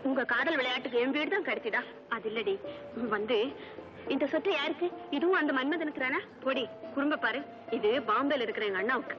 உங்க காதல் விளையாட்டுக்கு என் வீடு தான் கிடைச்சுதா அது இல்லடி வந்து இந்த சொத்து யாருக்கு இதுவும் அந்த மன்மதனுக்கு தானே போடி குறும்ப பாரு இது பாம்பேல இருக்கிற எங்க அண்ணாவுக்கு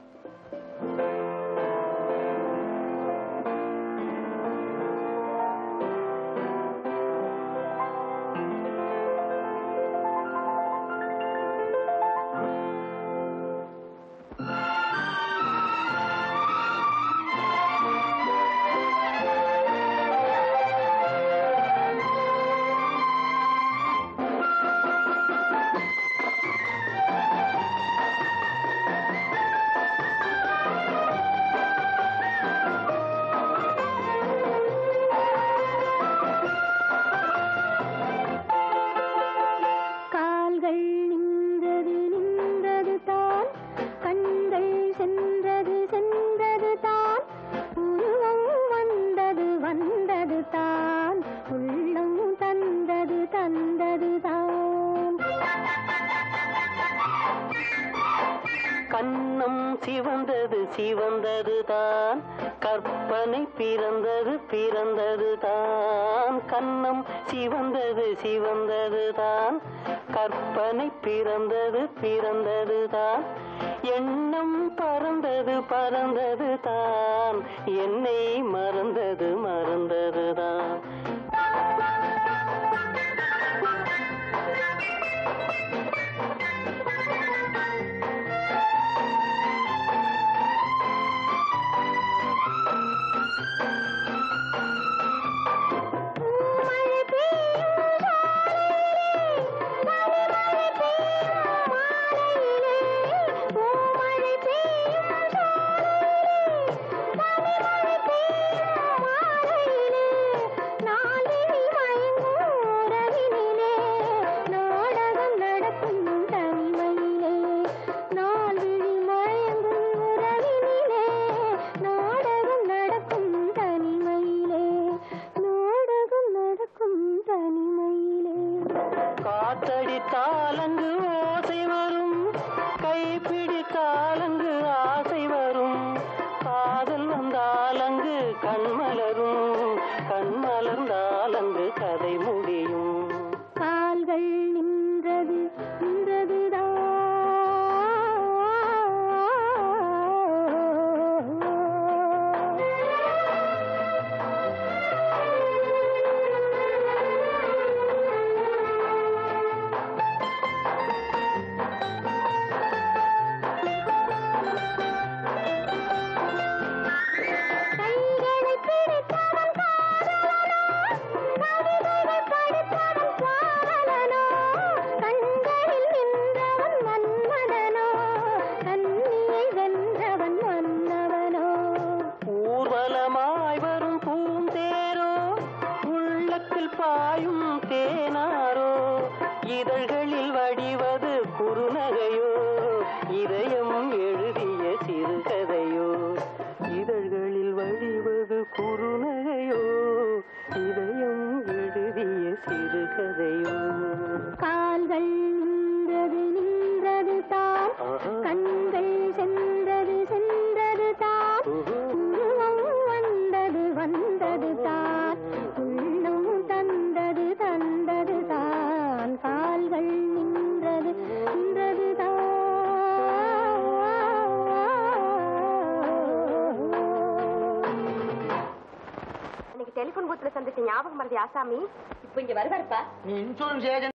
கால்கள் நின்றது நின்றது தான் கண்கள் சென்றது சென்றது தான் உருவம் வந்தது வந்தது தான் உள்ளம் தந்தது தந்தது தான் கண்ணம் சிவந்தது சிவந்தது தான் கற்பனை பிறந்தது பிறந்தது தான் கண்ணம் சிவந்தது சிவந்தது தான் கற்பனை பிறந்தது பிறந்தது தான் எண்ணம் பறந்தது பறந்தது தான் என்னை மறந்தது மறந்தது தான் மழை பெய்யும் மழை பெய்யும் மாலையிலே பூமழை பெய்யும் மழை பெய்யும் மாலையிலே நாளில் மயங்கும் உறவினிலே நாடகம் நடக்கும் தனிமையிலே நாள்விழி மயங்கும் உறவினிலே நாடகம் நடக்கும் தனிமையிலே நாடகம் நடக்கும் தனிமையிலே காத்தடித்தால் அங்கு ஓசை வரும் கைப்பிடித்தால் அங்கு ஆசை வரும் காதல் வந்தால் அங்கு கண்மலரும் கண்மலர்ந்தால் அங்கு கதை முடியும் கால்கள் நின்றது நின்றதுதான் கைகளை பிடித்தவன் காதலனோ கவிதைகள் படித்தவன் காதலனோ கண்களில் நின்றவன் மன்மதனோ கண்ணியை வென்றவன் மன்னவனோ ஊர்வலமாய் வரும் பூந்தேரோ உள்ளத்தில் பாயும் தேனாரோ இதழ்களில் வடிவது குறுநகையோ இதயம் எழுதிய சிறுகதையோ இதழ்களில் வழிவது குறுநகையோ இதயம் எழுதிய சிறுகதையோ கால்கள் நின்றது நின்றது தான் ஆஹா. கண்கள் சென்றது சென்றது தான் உருவம் வந்தது வந்தது தான் உள்ளம் தந்தது தந்தது தான் கால்கள் நின்றது நின்றது அன்னைக்கு டெலிபோன் பூத்துல சந்திச்ச ஞாபகம் மறதி ஆசாமி இப்ப இங்க வருவாருப்பா நீ இன்சூரன்ஸ் ஏஜென்ட்